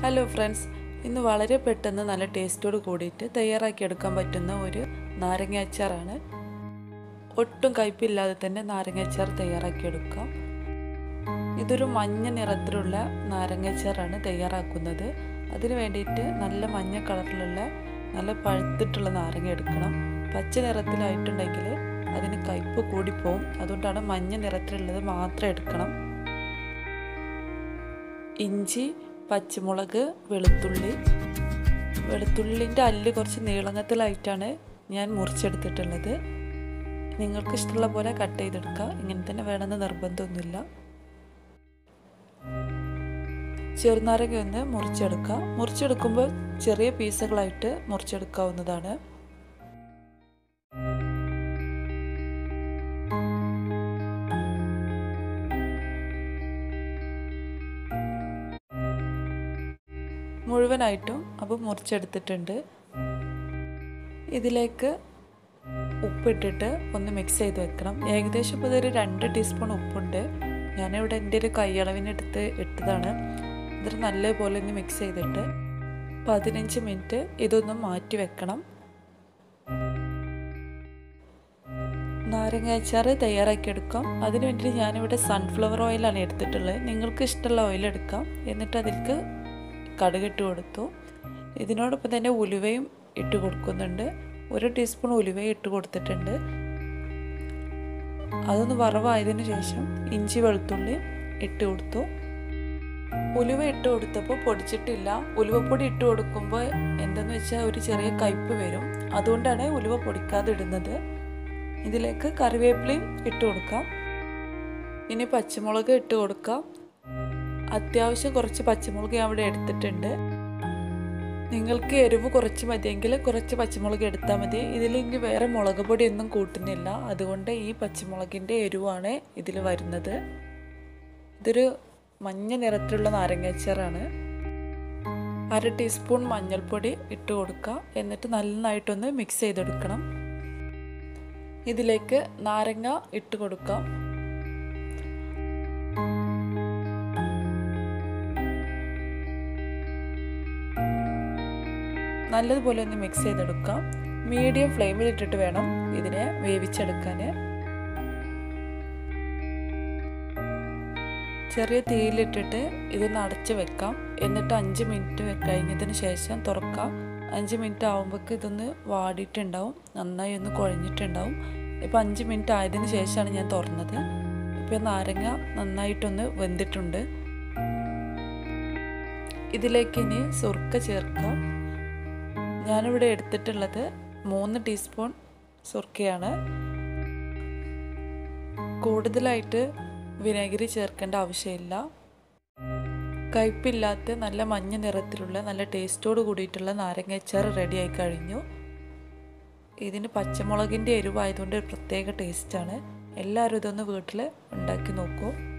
hello friends ഇന്ന് വളരെ പെട്ടെന്ന് നല്ല ടേസ്റ്റോട് കൂടിയിട്ട് തയ്യാറാക്കി എടുക്കാൻ പറ്റുന്ന ഒരു നാരങ്ങ അച്ചാറാണ് ഒട്ടും കയ്പില്ലാതെ തന്നെ നാരങ്ങ അച്ചാർ തയ്യാറാക്കി എടുക്കാം ഇതൊരു മഞ്ഞ നിറത്തിലുള്ള നാരങ്ങ അച്ചാറാണ് തയ്യാറാക്കുന്നത് അതിന് വേണ്ടിയിട്ട് നല്ല മഞ്ഞ കളറിലുള്ള നല്ല പഴുത്തിട്ടുള്ള നാരങ്ങ എടുക്കണം പച്ച നിറത്തിലായിട്ടുണ്ടെങ്കിൽ അതിന് കയ്പ് കൂടിപ്പോവും അതുകൊണ്ടാണ് മഞ്ഞ നിറത്തിലുള്ളത് മാത്രം എടുക്കണം ഇഞ്ചി പച്ചമുളക് വെളുത്തുള്ളി വെളുത്തുള്ളിൻ്റെ അല്ല് കുറച്ച് നീളങ്ങത്തിലായിട്ടാണ് ഞാൻ മുറിച്ചെടുത്തിട്ടുള്ളത് നിങ്ങൾക്ക് ഇഷ്ടമുള്ള പോലെ കട്ട് ചെയ്തെടുക്കുക ഇങ്ങനെ തന്നെ വേണമെന്ന് നിർബന്ധമൊന്നുമില്ല ചെറുനാരങ്ങ ഒന്ന് മുറിച്ചെടുക്കുക മുറിച്ചെടുക്കുമ്പോൾ ചെറിയ പീസുകളായിട്ട് മുറിച്ചെടുക്കാവുന്നതാണ് മുഴുവനായിട്ടും അപ്പോൾ മുറിച്ചെടുത്തിട്ടുണ്ട് ഇതിലേക്ക് ഉപ്പിട്ടിട്ട് ഒന്ന് മിക്സ് ചെയ്ത് വെക്കണം ഏകദേശം ഇപ്പോൾ ഇതൊരു രണ്ട് ടീസ്പൂൺ ഉപ്പുണ്ട് ഞാനിവിടെ എൻ്റെ ഒരു കൈയളവിനെടുത്ത് ഇട്ടതാണ് ഇതിൽ നല്ലപോലെ ഒന്ന് മിക്സ് ചെയ്തിട്ട് പതിനഞ്ച് മിനിറ്റ് ഇതൊന്ന് മാറ്റി വെക്കണം നാരങ്ങ അച്ചാർ തയ്യാറാക്കിയെടുക്കാം അതിന് വേണ്ടിയിട്ട് ഞാനിവിടെ സൺഫ്ലവർ ഓയിലാണ് എടുത്തിട്ടുള്ളത് നിങ്ങൾക്ക് ഇഷ്ടമുള്ള ഓയിൽ എടുക്കാം എന്നിട്ട് അതിലേക്ക് കടുകിട്ട് കൊടുത്തു ഇതിനോടൊപ്പം തന്നെ ഉലുവയും ഇട്ട് കൊടുക്കുന്നുണ്ട് ഒരു ടീസ്പൂൺ ഉലുവയും ഇട്ട് കൊടുത്തിട്ടുണ്ട് അതൊന്ന് വറവായതിനു ശേഷം ഇഞ്ചി വെളുത്തുള്ളി ഇട്ട് കൊടുത്തു ഉലുവ ഇട്ട് കൊടുത്തപ്പോൾ പൊടിച്ചിട്ടില്ല ഉലുവപ്പൊടി ഇട്ട് കൊടുക്കുമ്പോൾ എന്തെന്ന് വെച്ചാൽ ഒരു ചെറിയ കയ്പ് വരും അതുകൊണ്ടാണ് ഉലുവ പൊടിക്കാതെ ഇടുന്നത് ഇതിലേക്ക് കറിവേപ്പിലയും ഇട്ട് കൊടുക്കാം ഇനി പച്ചമുളക് ഇട്ട് കൊടുക്കാം അത്യാവശ്യം കുറച്ച് പച്ചമുളക് ഞാൻ ഇവിടെ എടുത്തിട്ടുണ്ട് നിങ്ങൾക്ക് എരിവ് കുറച്ച് മതിയെങ്കിൽ കുറച്ച് പച്ചമുളക് എടുത്താൽ മതി ഇതിൽ ഇനി വേറെ മുളക് പൊടി ഒന്നും കൂട്ടുന്നില്ല അതുകൊണ്ട് ഈ പച്ചമുളകിൻ്റെ എരിവാണ് ഇതിൽ വരുന്നത് ഇതൊരു മഞ്ഞ നിറത്തിലുള്ള നാരങ്ങാച്ചാറാണ് അര ടീസ്പൂൺ മഞ്ഞൾപ്പൊടി ഇട്ട് കൊടുക്കുക എന്നിട്ട് നന്നായിട്ടൊന്ന് മിക്സ് ചെയ്തെടുക്കണം ഇതിലേക്ക് നാരങ്ങ ഇട്ട് കൊടുക്കാം നല്ലതുപോലെ ഒന്ന് മിക്സ് ചെയ്തെടുക്കാം മീഡിയം ഫ്ലെയിമിൽ ഇട്ടിട്ട് വേണം ഇതിനെ വേവിച്ചെടുക്കാൻ ചെറിയ തീയിലിട്ടിട്ട് ഇതൊന്ന് അടച്ച് വെക്കാം എന്നിട്ട് അഞ്ച് മിനിറ്റ് കഴിഞ്ഞതിന് ശേഷം തുറക്കാം അഞ്ച് മിനിറ്റ് ആകുമ്പോഴേക്ക് ഇതൊന്ന് വാടിയിട്ടുണ്ടാവും നന്നായി ഒന്ന് കുഴഞ്ഞിട്ടുണ്ടാവും ഇപ്പം അഞ്ച് മിനിറ്റ് ആയതിനു ശേഷമാണ് ഞാൻ തുറന്നത് ഇപ്പം നാരങ്ങ നന്നായിട്ടൊന്ന് വെന്തിട്ടുണ്ട് ഇതിലേക്ക് ഇനി സുർക്ക ചേർക്കാം ഞാനിവിടെ എടുത്തിട്ടുള്ളത് മൂന്ന് ടീസ്പൂൺ സുർക്കയാണ് കൂടുതലായിട്ട് വിനാഗിരി ചേർക്കേണ്ട ആവശ്യമില്ല കയ്പില്ലാത്ത നല്ല മഞ്ഞ നിറത്തിലുള്ള നല്ല ടേസ്റ്റോട് കൂടിയിട്ടുള്ള നാരങ്ങാച്ചാർ റെഡി ആയി കഴിഞ്ഞു ഇതിന് പച്ചമുളകിൻ്റെ എരിവായതുകൊണ്ട് ഒരു പ്രത്യേക ടേസ്റ്റാണ് എല്ലാവരും ഇതൊന്ന് വീട്ടിൽ ഉണ്ടാക്കി നോക്കൂ